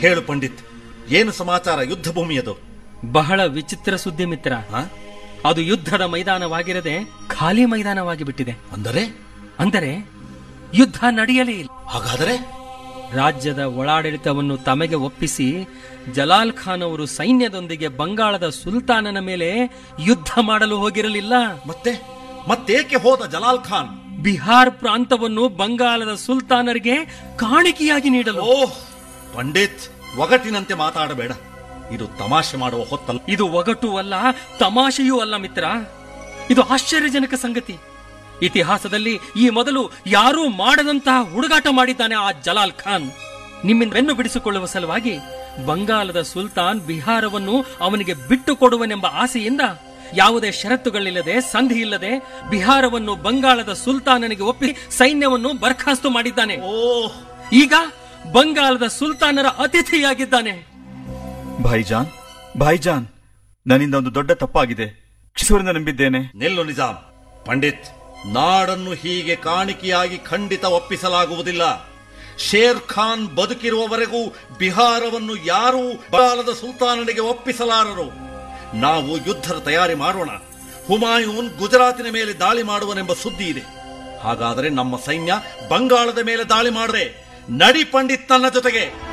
ಹೇಳು ಪಂಡಿತ್ ಏನು ಸಮಾಚಾರ ಯುದ್ಧ ಭೂಮಿಯದು ಬಹಳ ವಿಚಿತ್ರ ಸುದ್ದಿ ಮಿತ್ರ ಆ? ಅದು ಯುದ್ಧದ ಮೈದಾನವಾಗಿರದೆ ಖಾಲಿ ಮೈದಾನವಾಗಿ ಬಿಟ್ಟಿದೆ ಅಂದರೆ ಅಂದರೆ ಯುದ್ಧ ನಡೆಯಲೇ ಇಲ್ಲ ಹಾಗಾದರೆ ರಾಜ್ಯದ ಒಳಾಡಳಿತವನ್ನು ತಮಗೆ ಒಪ್ಪಿಸಿ ಜಲಾಲ್ ಖಾನ್ ಅವರು ಸೈನ್ಯದೊಂದಿಗೆ ಬಂಗಾಳದ ಸುಲ್ತಾನನ ಮೇಲೆ ಯುದ್ಧ ಮಾಡಲು ಹೋಗಿರಲಿಲ್ಲ ಮತ್ತೆ ಮತ್ತೇಕೆ ಹೋದ ಜಲಾಲ್ ಖಾನ್ ಬಿಹಾರ್ ಪ್ರಾಂತವನ್ನು ಬಂಗಾಳದ ಸುಲ್ತಾನರಿಗೆ ಕಾಣಿಕೆಯಾಗಿ ನೀಡಲು ಓಹ್ ಪಂಡಿತ್ ಒಗಟಿನಂತೆ ಮಾತಾಡಬೇಡ ಇದು ತಮಾಷೆ ಮಾಡುವ ಹೊತ್ತಲ್ಲ ಇದು ಒಗಟು ಅಲ್ಲ ತಮಾಷೆಯೂ ಅಲ್ಲ ಮಿತ್ರ ಇದು ಆಶ್ಚರ್ಯಜನಕ ಸಂಗತಿ ಇತಿಹಾಸದಲ್ಲಿ ಈ ಮೊದಲು ಯಾರೂ ಮಾಡದಂತಹ ಹುಡುಗಾಟ ಮಾಡಿದ್ದಾನೆ ಆ ಜಲಾಲ್ ಖಾನ್ ನಿಮ್ಮಿಂದ ಬೆನ್ನು ಬಿಡಿಸಿಕೊಳ್ಳುವ ಸಲುವಾಗಿ ಬಂಗಾಲದ ಸುಲ್ತಾನ್ ಬಿಹಾರವನ್ನು ಅವನಿಗೆ ಬಿಟ್ಟು ಕೊಡುವನೆಂಬ ಆಸೆಯಿಂದ ಯಾವುದೇ ಷರತ್ತುಗಳಿಲ್ಲದೆ ಸಂಧಿ ಇಲ್ಲದೆ ಬಿಹಾರವನ್ನು ಬಂಗಾಳದ ಸುಲ್ತಾನನಿಗೆ ಒಪ್ಪಿ ಸೈನ್ಯವನ್ನು ಬರ್ಖಾಸ್ತು ಮಾಡಿದ್ದಾನೆ ಓಹ್ ಈಗ ಬಂಗಾಳದ ಸುಲ್ತಾನರ ಅತಿಥಿಯಾಗಿದ್ದಾನೆ ಭಾಯಿಜಾನ್ ಭಾಯಿಜಾನ್ ನನ್ನಿಂದ ಒಂದು ದೊಡ್ಡ ತಪ್ಪಾಗಿದೆ ಕ್ಷಿಸುವರಿಂದ ನಂಬಿದ್ದೇನೆ ನಿಲ್ಲು ನಿಜಾಮ್ ಪಂಡಿತ್ ನಾಡನ್ನು ಹೀಗೆ ಕಾಣಿಕೆಯಾಗಿ ಖಂಡಿತ ಒಪ್ಪಿಸಲಾಗುವುದಿಲ್ಲ ಶೇರ್ ಖಾನ್ ಬದುಕಿರುವವರೆಗೂ ಬಿಹಾರವನ್ನು ಯಾರೂ ಬಾಲದ ಸುಲ್ತಾನನಿಗೆ ಒಪ್ಪಿಸಲಾರರು ನಾವು ಯುದ್ಧದ ತಯಾರಿ ಮಾಡೋಣ ಹುಮಾಯೂನ್ ಗುಜರಾತಿನ ಮೇಲೆ ದಾಳಿ ಮಾಡುವನೆಂಬ ಸುದ್ದಿ ಇದೆ ಹಾಗಾದರೆ ನಮ್ಮ ಸೈನ್ಯ ಬಂಗಾಳದ ಮೇಲೆ ದಾಳಿ ಮಾಡದೆ ನಡಿ ಪಂಡಿತ್ ನನ್ನ ಜೊತೆಗೆ